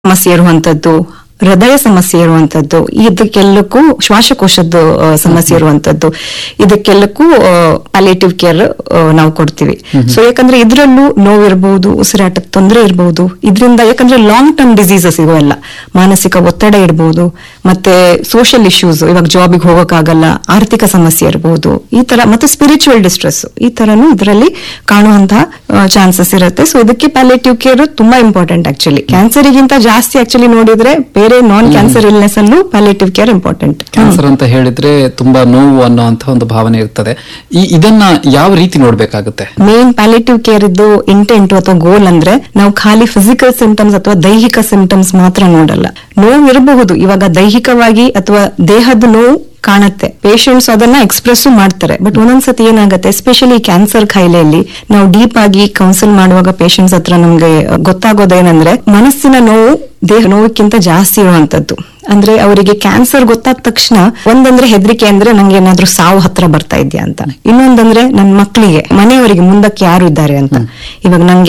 ಸಮಸ್ಯೆ ಇರುವಂತದ್ದು ಹೃದಯ ಸಮಸ್ಯೆ ಇರುವಂತದ್ದು ಇದಕ್ಕೆಲ್ಲಕ್ಕೂ ಶ್ವಾಸಕೋಶದ ಆ, ಸಮಸ್ಯೆ ಇರುವಂತದ್ದು ಇದಕ್ಕೆಲ್ಲಕ್ಕೂ ಪ್ಯಾಲೇಟಿವ್ ಕೇರ್ ನಾವು ಕೊಡ್ತೀವಿ ಸೊ ಯಾಕಂದ್ರೆ ಇದ್ರಲ್ಲೂ ನೋವಿರ್ಬಹುದು ಉಸಿರಾಟದ ತೊಂದರೆ ಇರಬಹುದು ಇದರಿಂದ ಯಾಕಂದ್ರೆ ಲಾಂಗ್ ಟರ್ಮ್ ಡಿಸೀಸಸ್ ಇವೆಲ್ಲ ಮಾನಸಿಕ ಒತ್ತಡ ಇರಬಹುದು ಮತ್ತೆ ಸೋಷಿಯಲ್ ಇಶ್ಯೂಸ್ ಇವಾಗ ಜಾಬಿಗೆ ಹೋಗೋಕ್ಕಾಗಲ್ಲ ಆರ್ಥಿಕ ಸಮಸ್ಯೆ ಇರಬಹುದು ಈ ತರ ಮತ್ತೆ ಸ್ಪಿರಿಚುವಲ್ ಡಿಸ್ಟ್ರೆಸ್ ಈ ತರನು ಇದರಲ್ಲಿ ಕಾಣುವಂತಹ ಚಾನ್ಸಸ್ ಇರುತ್ತೆ ಸೊ ಇದಕ್ಕೆ ಪ್ಯಾಲೇಟಿವ್ ಕೇರ್ ತುಂಬಾ ಇಂಪಾರ್ಟೆಂಟ್ ಆಕ್ಚುಲಿ ಕ್ಯಾನ್ಸರಿಗಿಂತ ಜಾಸ್ತಿ ಆಕ್ಚುಲಿ ನೋಡಿದ್ರೆ ಬೇರೆ ನಾನ್ ಕ್ಯಾನ್ಸರ್ ಇಲ್ನೆಸ್ ಅಲ್ಲೂ ಪ್ಯಾಲೇಟಿವ್ ಕೇರ್ ಇಂಪಾರ್ಟೆಂಟ್ ಕ್ಯಾನ್ಸರ್ ಅಂತ ಹೇಳಿದ್ರೆ ತುಂಬಾ ನೋವು ಅನ್ನೋಂತ ಒಂದು ಭಾವನೆ ಇರ್ತದೆ ಈ ಇದನ್ನ ಯಾವ ರೀತಿ ನೋಡ್ಬೇಕಾಗುತ್ತೆ ಮೇನ್ ಪ್ಯಾಲೇಟಿವ್ ಕೇರ್ ಇದ್ದು ಇಂಟೆಂಟ್ ಅಥವಾ ಗೋಲ್ ಅಂದ್ರೆ ನಾವು ಖಾಲಿ ಫಿಸಿಕಲ್ ಸಿಂಟಮ್ಸ್ ಅಥವಾ ದೈಹಿಕ ಸಿಂಟಮ್ಸ್ ಮಾತ್ರ ನೋಡಲ್ಲ ನೋವು ಇರಬಹುದು ಇವಾಗ ದೈಹಿಕವಾಗಿ ಅಥವಾ ದೇಹದ ನೋವು ಕಾಣುತ್ತೆ ಪೇಷಂಟ್ಸ್ ಅದನ್ನ ಎಕ್ಸ್ಪ್ರೆಸ್ ಮಾಡ್ತಾರೆ ಬಟ್ ಒಂದೊಂದ್ಸತಿ ಏನಾಗುತ್ತೆ ಎಸ್ಪೆಷಲಿ ಕ್ಯಾನ್ಸರ್ ಕಾಯಿಲೆಯಲ್ಲಿ ನಾವು ಡೀಪ್ ಆಗಿ ಕೌನ್ಸಿಲ್ ಮಾಡುವಾಗ ಪೇಷಂಟ್ಸ್ ಹತ್ರ ನಮ್ಗೆ ಗೊತ್ತಾಗೋದೇನಂದ್ರೆ ಮನಸ್ಸಿನ ನೋವು ದೇಹ ನೋವಕ್ಕಿಂತ ಜಾಸ್ತಿ ಇರುವಂತದ್ದು ಅಂದ್ರೆ ಅವರಿಗೆ ಕ್ಯಾನ್ಸರ್ ಗೊತ್ತಾದ ತಕ್ಷಣ ಒಂದಂದ್ರೆ ಹೆದರಿಕೆ ಅಂದ್ರೆ ನಂಗೆ ಏನಾದ್ರೂ ಸಾವು ಹತ್ರ ಬರ್ತಾ ಇದೆಯಾ ಅಂತ ಇನ್ನೊಂದಂದ್ರೆ ನನ್ನ ಮಕ್ಕಳಿಗೆ ಮನೆಯವರಿಗೆ ಮುಂದಕ್ಕೆ ಯಾರು ಇದ್ದಾರೆ ಅಂತ ಇವಾಗ ನಂಗೆ